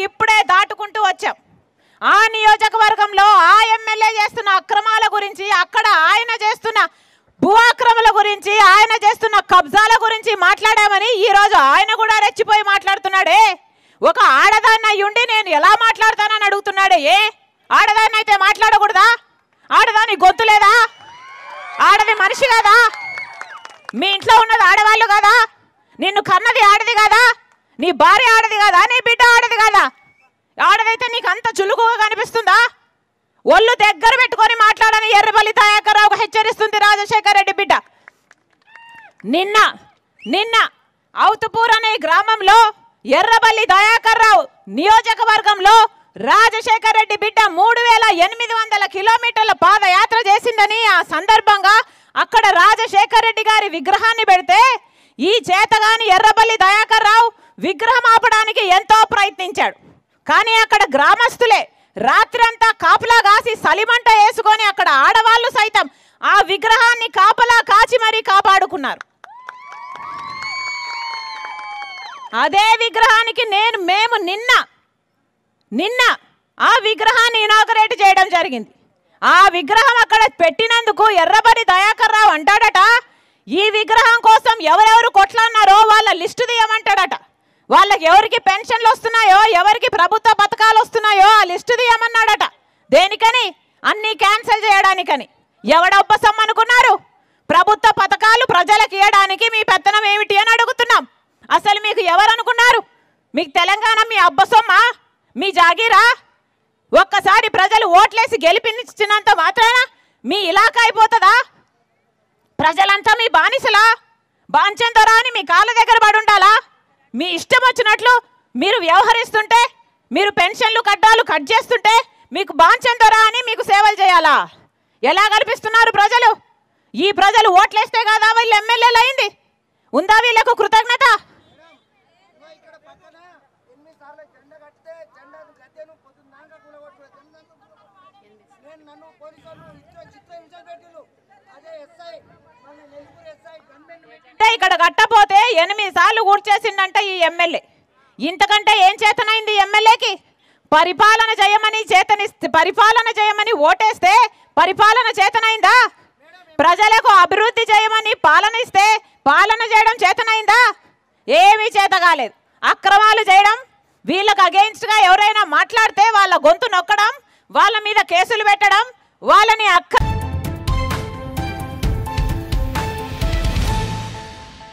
ఇప్పుడే దాటుకుంటూ వచ్చాం ఆ నియోజకవర్గంలో ఆ ఎమ్మెల్యే చేస్తున్న అక్రమాల గురించి అక్కడ ఆయన చేస్తున్న భూ అక్రమాల గురించి ఆయన చేస్తున్న కబ్జాల గురించి మాట్లాడామని ఈ రోజు ఆయన కూడా రెచ్చిపోయి మాట్లాడుతున్నాడే ఒక ఆడదాన్ని అయ్యుండి నేను ఎలా మాట్లాడతానని అడుగుతున్నాడే ఏ ఆడదాన్ని అయితే మాట్లాడకూడదా ఆడదాని గొంతు లేదా ఆడది మనిషి కదా మీ ఇంట్లో ఉన్నది ఆడవాళ్ళు కదా నిన్ను కన్నది ఆడది కదా నీ భార్య ఆడది కదా నీ బిడ్డ ఆడది కదా ఆడదైతే నీకు అంత చులుకుగా కనిపిస్తుందా ఒళ్ళు దగ్గర పెట్టుకొని మాట్లాడని ఎర్రబల్లి దయాకర్రావు హెచ్చరిస్తుంది రాజశేఖర రెడ్డి బిడ్డ నిన్న నిన్న అవుతుపూర్ అనే గ్రామంలో ఎర్రబల్లి దయాకర్ రావు నియోజకవర్గంలో రాజశేఖర రెడ్డి బిడ్డ మూడు వేల ఎనిమిది వందల కిలోమీటర్ల పాదయాత్ర చేసిందని ఆ సందర్భంగా అక్కడ రాజశేఖర రెడ్డి గారి విగ్రహాన్ని పెడితే ఈ చేతగాని ఎర్రబల్లి దయాకర్ రావు విగ్రహం ఆపడానికి ఎంతో ప్రయత్నించాడు కానీ అక్కడ గ్రామస్తులే రాత్రంతా కాపలా కాసి సలిమంట వేసుకొని అక్కడ ఆడవాళ్ళు సైతం ఆ విగ్రహాన్ని కాపలా కాచి మరీ కాపాడుకున్నారు అదే విగ్రహానికి నేను మేము నిన్న నిన్న ఆ విగ్రహాన్ని ఇనాగరేట్ చేయడం జరిగింది ఆ విగ్రహం అక్కడ పెట్టినందుకు ఎర్రబడి దయాకర్ రావు అంటాడట ఈ విగ్రహం కోసం ఎవరెవరు కొట్లాన్నారో వాళ్ళ లిస్టు తీయమంటాడట వాళ్ళకి ఎవరికి పెన్షన్లు వస్తున్నాయో ఎవరికి ప్రభుత్వ పథకాలు వస్తున్నాయో ఆ లిస్టు తీయమన్నాడట దేనికని అన్నీ క్యాన్సిల్ చేయడానికని ఎవడొప్పసం అనుకున్నారు ప్రభుత్వ పథకాలు ప్రజలకు ఇవ్వడానికి మీ పెత్తనం ఏమిటి అని అడుగుతున్నాం అసలు మీకు ఎవరు అనుకున్నారు మీకు తెలంగాణ మీ అబ్బసొమ్మా మీ జాగీరా ఒక్కసారి ప్రజలు ఓట్లేసి గెలిపించినంత మాత్రాన మీ ఇలాకా అయిపోతుందా ప్రజలంతా మీ బానిసలా బాంచందరా అని మీ కాళ్ళ దగ్గర పడి ఉండాలా మీ ఇష్టం వచ్చినట్లు మీరు వ్యవహరిస్తుంటే మీరు పెన్షన్లు కడ్డాలు కట్ చేస్తుంటే మీకు బాంచందరా అని మీకు సేవలు చేయాలా ఎలా కల్పిస్తున్నారు ప్రజలు ఈ ప్రజలు ఓట్లేస్తే కాదా వీళ్ళు ఎమ్మెల్యేలు అయింది ఉందా వీళ్ళకు కృతజ్ఞత ఇగో ఇక్కడ పక్కన ఎనిమిది సార్లు జెండా కట్టితే జెండా గద్దెను పొద్దున్నాక కూలగొట్టుకునే జెండా నేను నన్ను పోలీసు వాళ్ళు ఇచ్చో చిత్ర హింసలు పెట్టిండు అదే ఎస్ఐ మళ్ళీ నెల్లూరు ఎస్ఐ గన్మెన్ పెట్టి అంటే ఇక్కడ కట్టపోతే ఎనిమిది సార్లు కూర్చేసిండంట ఈ ఎమ్మెల్యే ఇంతకంటే ఏం చేతనైంది ఈ ఎమ్మెల్యేకి పరిపాలన చేయమని చేతనిస్తే పరిపాలన చేయమని ఓటేస్తే పరిపాలన చేతనైందా ప్రజలకు అభివృద్ధి చేయమని పాలన ఇస్తే పాలన చేయడం చేతనైందా ఏమీ చేత కాలేదు అక్రమాలు చేయడం వీళ్ళకి అగెయిన్స్ట్గా ఎవరైనా మాట్లాడితే వాళ్ళ గొంతు నొక్కడం వాళ్ళ మీద కేసులు పెట్టడం వాళ్ళని అక్క